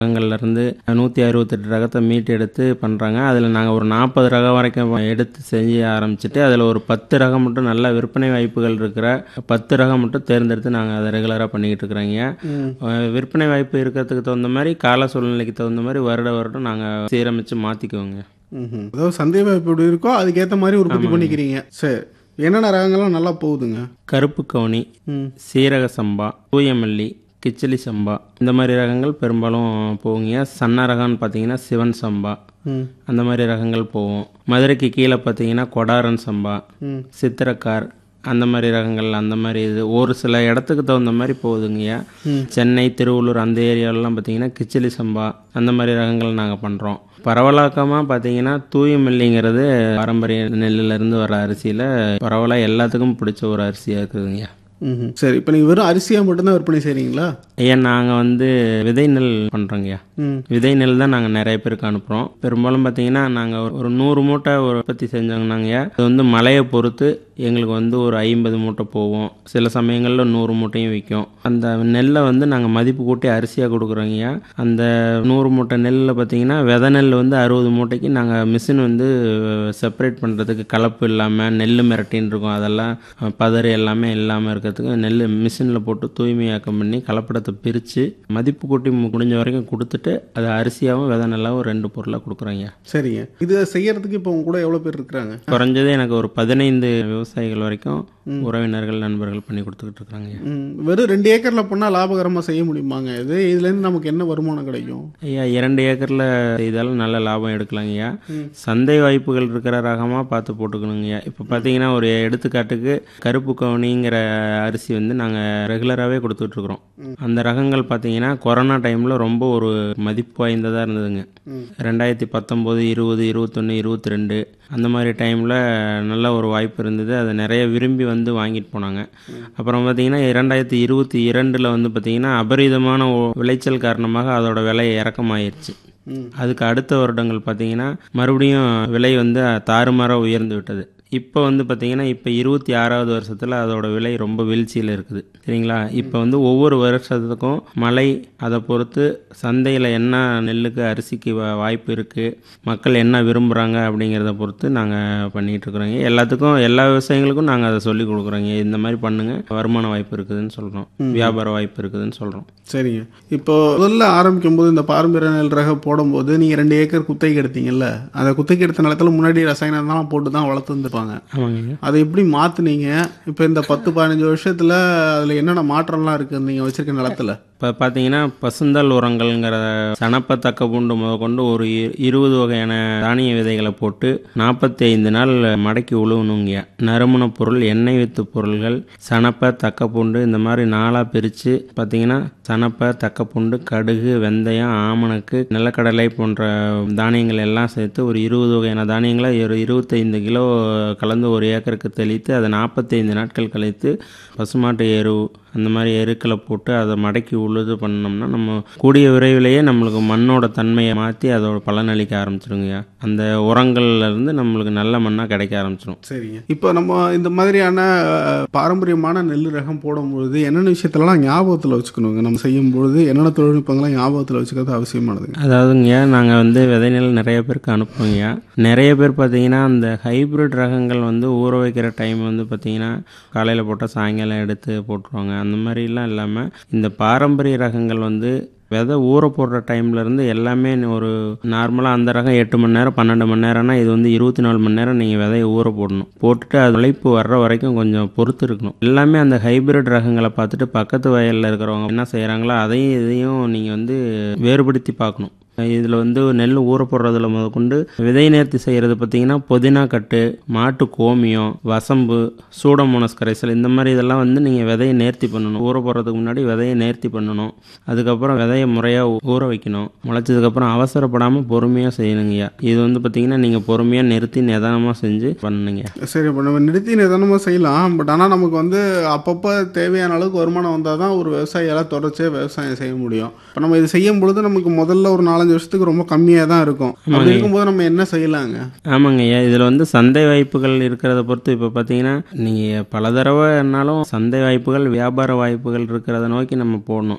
ரகங்கள்ல இருந்து நூற்றி அறுபத்தெட்டு ரகத்தை மீட்டு எடுத்து பண்ணுறாங்க அதில் நாங்கள் ஒரு நாற்பது ரகம் வரைக்கும் எடுத்து செஞ்சு ஆரம்பிச்சுட்டு அதில் ஒரு பத்து ரகம் மட்டும் நல்ல விற்பனை வாய்ப்புகள் இருக்கிற பத்து ரகம் மட்டும் தேர்ந்தெடுத்து நாங்கள் அதை ரெகுலராக பண்ணிக்கிட்டு இருக்கிறோங்க அஹ் விற்பனை வாய்ப்பு இருக்கிறதுக்கு தகுந்த மாதிரி கால சூழ்நிலைக்கு தகுந்த மாதிரி வருட வருடம் நாங்கள் சீரமைச்சு மாற்றிக்குவோங்க ம்ஹும். அதாவது சந்தை வாய்ப்பு எப்படி இருக்கோ அதுக்கேற்ற மாதிரி உற்பத்தி பண்ணிக்கிறீங்க சரி என்னென்ன ரகங்கள்லாம் நல்லா போகுதுங்க கருப்பு கவுனி ம் சீரக சம்பா தூயமல்லி கிச்சிலி சம்பா இந்த மாதிரி ரகங்கள் பெரும்பாலும் போகுங்க சன்ன ரகம்னு பார்த்தீங்கன்னா சிவன் சம்பா ம் அந்த மாதிரி ரகங்கள் போகும் மதுரைக்கு கீழே பார்த்தீங்கன்னா கொடாரன் சம்பா ம் சித்திரக்கார் அந்த மாதிரி ரகங்கள் அந்த மாதிரி இது ஒரு சில இடத்துக்கு தகுந்த மாதிரி போகுதுங்கய்யா சென்னை திருவள்ளூர் அந்த ஏரியாவிலலாம் பார்த்தீங்கன்னா கிச்சிலி சம்பா அந்த மாதிரி ரகங்கள் நாங்கள் பண்ணுறோம் பரவலாக்கமாக பார்த்தீங்கன்னா தூயமல்லிங்கிறது பாரம்பரிய நெல்லுலேருந்து வர அரிசியில் பரவலாக எல்லாத்துக்கும் பிடிச்ச ஒரு அரிசியாக இருக்குதுங்கய்யா ம்ஹும். சரி இப்போ நீங்கள் வெறும் அரிசியாக மட்டும்தான் விற்பனை செய்கிறீங்களா ஐயா நாங்கள் வந்து விதை நெல் பண்ணுறோங்கய்யா ம் விதை நெல் தான் நாங்கள் நிறைய பேருக்கு அனுப்புகிறோம் பெரும்பாலும் பார்த்தீங்கன்னா நாங்கள் ஒரு நூறு மூட்டை உற்பத்தி செஞ்சோங்கன்னாங்கய்யா அது வந்து மழையை பொறுத்து எங்களுக்கு வந்து ஒரு ஐம்பது மூட்டை போவோம் சில சமயங்களில் நூறு மூட்டையும் விற்கும் அந்த நெல்லை வந்து நாங்கள் மதிப்பு கூட்டி அரிசியாக கொடுக்குறோங்கய்யா அந்த நூறு மூட்டை நெல்லில் பார்த்தீங்கன்னா விதை நெல் வந்து அறுபது மூட்டைக்கு நாங்கள் மிஷின் வந்து செப்பரேட் பண்ணுறதுக்கு கலப்பு இல்லாமல் நெல் மிரட்டின்னு இருக்கும் அதெல்லாம் பதறு எல்லாமே இல்லாமல் இருக்கிறதுக்கு நெல் மிஷினில் போட்டு தூய்மையாக்கம் பண்ணி கலப்படத்தை பிரித்து மதிப்பு கூட்டி மு- முடிஞ்ச வரைக்கும் கொடுத்துட்டு அது அரிசியாகவும் விதை நெல்லாவும் ரெண்டு பொருளாக கொடுக்குறோங்க சரிங்க இது செய்யறதுக்கு இப்போ உங்க கூட எவ்வளோ பேர் இருக்கிறாங்க குறைஞ்சது எனக்கு ஒரு பதினைந்து விவசாயிகள் வரைக்கும் உறவினர்கள் நண்பர்கள் பண்ணி கொடுத்துக்கிட்டு இருக்கிறாங்க ம் வெறும் ரெண்டு ஏக்கரில் பண்ணால் லாபகரமாக செய்ய முடியுமாங்க இது இதுலேருந்து நமக்கு என்ன வருமானம் கிடைக்கும் ஐயா இரண்டு ஏக்கரில் செய்தாலும் நல்ல லாபம் எடுக்கலாங்க ஐயா சந்தை வாய்ப்புகள் இருக்கிற ரகமாக பார்த்து போட்டுக்கணுங்க ஐயா இப்போ பார்த்தீங்கன்னா ஒரு எடுத்துக்காட்டுக்கு கருப்பு கவுனிங்கிற அரிசி வந்து நாங்கள் ரெகுலராகவே கொடுத்துட்ருக்குறோம் அந்த ரகங்கள் பார்த்தீங்கன்னா கொரோனா டைமில் ரொம்ப ஒரு மதிப்பு வாய்ந்ததாக இருந்ததுங்க ரெண்டாயிரத்தி பத்தொம்போது இருபது இருபத்தொன்று இருபத்தி ரெண்டு அந்த மாதிரி டைமில் நல்ல ஒரு வாய்ப்பு இருந்தது அதை நிறைய விரும்பி வந்து வாங்கிட்டு போனாங்க அப்புறம் பார்த்தீங்கன்னா இரண்டாயிரத்தி இருபத்தி இரண்டில் வந்து பார்த்தீங்கன்னா அபரிதமான ஒ- விளைச்சல் காரணமாக அதோட விலை இறக்கமாயிருச்சு அதுக்கு அடுத்த வருடங்கள் பார்த்தீங்கன்னா மறுபடியும் விலை வந்து தாறுமாறாக உயர்ந்து விட்டது இப்போ வந்து பார்த்தீங்கன்னா இப்போ இருபத்தி ஆறாவது வருஷத்தில் அதோட விலை ரொம்ப வீழ்ச்சியில் இருக்குது சரிங்களா இப்போ வந்து ஒவ்வொரு வருஷத்துக்கும் மழை அதை பொறுத்து சந்தையில் என்ன நெல்லுக்கு அரிசிக்கு வா- வாய்ப்பு இருக்குது மக்கள் என்ன விரும்புகிறாங்க அப்படிங்கிறத பொறுத்து நாங்கள் பண்ணிகிட்டு இருக்கிறோங்க எல்லாத்துக்கும் எல்லா விவசாயிகளுக்கும் நாங்கள் அதை சொல்லி கொடுக்குறோங்க இந்த மாதிரி பண்ணுங்க வருமான வாய்ப்பு இருக்குதுன்னு சொல்கிறோம் வியாபார வாய்ப்பு இருக்குதுன்னு சொல்கிறோம் சரிங்க இப்போ முதல்ல ஆரம்பிக்கும் போது இந்த பாரம்பரிய நெல் ரகம் போடும்போது நீங்கள் ரெண்டு ஏக்கர் குத்தகைக்கு எடுத்தீங்கல்ல அந்த குத்தகைக்கு எடுத்த நிலத்துல முன்னாடி ரசாயனம் தான் போட்டு தான் வளர்த்து வந்துருப்பாங்க ஆமாங்க அதை எப்படி மாத்துனீங்க இப்போ இந்த பத்து பதினஞ்சு வருஷத்துல அதுல என்னென்ன மாற்றம்லாம் இருக்கு நீங்க வச்சிருக்க நிலத்துல இப்போ பார்த்தீங்கன்னா பசுந்தல் உரங்கள்ங்கிற சனப்ப தக்க பூண்டு முதற்கொண்டு ஒரு இ- இருபது வகையான தானிய விதைகளை போட்டு நாற்பத்தி ஐந்து நாள் மடக்கி உழுவணுங்க நறுமண பொருள் எண்ணெய் வித்து பொருள்கள் சனப்ப தக்க பூண்டு இந்த மாதிரி நாளாக பிரித்து பார்த்தீங்கன்னா சனப்ப தக்க பூண்டு கடுகு வெந்தயம் ஆமணக்கு நிலக்கடலை போன்ற தானியங்கள் எல்லாம் சேர்த்து ஒரு இருபது வகையான தானியங்களை ஒரு இருபத்தைந்து கிலோ கலந்து ஒரு ஏக்கருக்கு தெளித்து அதை நாற்பத்தைந்து நாட்கள் கழித்து பசுமாட்டு எரு அந்த மாதிரி எருக்களை போட்டு அதை மடக்கி உழுது பண்ணோம்னா நம்ம கூடிய விரைவிலேயே நம்மளுக்கு மண்ணோட தன்மையை மாற்றி அதோட பலனளிக்க ஆரம்பிச்சிருங்க அந்த உரங்கள்ல இருந்து நம்மளுக்கு நல்ல மண்ணாக கிடைக்க ஆரம்பிச்சிடும் சரிங்க இப்போ நம்ம இந்த மாதிரியான அஹ், பாரம்பரியமான நெல் ரகம் போடும்பொழுது என்னென்ன விஷயத்தெல்லாம் ஞாபகத்தில் வச்சுக்கணுங்க நம்ம செய்யும் பொழுது என்னென்ன தொழில்நுட்பங்கள்லாம் ஞாபகத்தில் வச்சுக்கிறது அவசியமானதுங்க அதாவதுங்க நாங்கள் வந்து விதை நெல் நிறைய பேருக்கு அனுப்புவோங்க நிறைய பேர் பார்த்தீங்கன்னா அந்த ஹைப்ரிட் ரகங்கள் வந்து ஊற வைக்கிற டைம் வந்து பார்த்தீங்கன்னா காலையில் போட்டால் சாயங்காலம் எடுத்து போட்டுருவாங்க அந்த மாதிரிலாம் இல்லாமல் இந்த பாரம்பரிய ரகங்கள் வந்து விதை ஊற போடுற டைம்ல இருந்து எல்லாமே ஒரு நார்மலாக அந்த ரகம் எட்டு மணி நேரம் பன்னெண்டு மணி நேரம்னா இது வந்து இருபத்தி நாலு மணி நேரம் நீங்கள் விதையை ஊற போடணும் போட்டுட்டு அது உழைப்பு வர்ற வரைக்கும் கொஞ்சம் பொறுத்து இருக்கணும் எல்லாமே அந்த ஹைபிரிட் ரகங்களை பார்த்துட்டு பக்கத்து வயலில் இருக்கிறவங்க என்ன செய்கிறாங்களோ அதையும் இதையும் நீங்கள் வந்து வேறுபடுத்தி பார்க்கணும் இதில் வந்து நெல் ஊற போடுறதுல முதற்கொண்டு விதை நேர்த்தி செய்கிறது பார்த்தீங்கன்னா புதினா கட்டு மாட்டு கோமியம் வசம்பு சூடமோனஸ் கரைசல் இந்த மாதிரி இதெல்லாம் வந்து நீங்கள் விதையை நேர்த்தி பண்ணணும் ஊற போடுறதுக்கு முன்னாடி விதையை நேர்த்தி பண்ணணும் அதுக்கப்புறம் விதையை முறையாக ஊற வைக்கணும் முளைச்சதுக்கப்புறம் அவசரப்படாமல் பொறுமையாக செய்யணுங்கய்யா இது வந்து பார்த்தீங்கன்னா நீங்கள் பொறுமையாக நிறுத்தி நிதானமாக செஞ்சு பண்ணணுங்க சரி இப்போ நம்ம நிறுத்தி நிதானமாக செய்யலாம் பட் ஆனால் நமக்கு வந்து அப்பப்போ தேவையான அளவுக்கு வருமானம் வந்தால் தான் ஒரு விவசாயியால் தொடர்ச்சியாக விவசாயம் செய்ய முடியும் இப்போ நம்ம இது செய்யும் பொழுது நமக்கு முதல்ல ஒரு நாலஞ்சு வருஷத்துக்கு ரொம்ப கம்மியாக தான் இருக்கும் அப்படி இருக்கும்போது நம்ம என்ன செய்யலாங்க ஆமாங்க ஐயா இதில் வந்து சந்தை வாய்ப்புகள் இருக்கிறத பொறுத்து இப்போ பார்த்தீங்கன்னா நீங்கள் பல தடவைனாலும் சந்தை வாய்ப்புகள் வியாபார வாய்ப்புகள் இருக்கிறத நோக்கி நம்ம போடணும்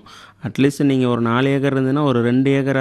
அட்லீஸ்ட் நீங்கள் ஒரு நாலு ஏக்கர் இருந்ததுன்னா ஒரு ரெண்டு ஏக்கர்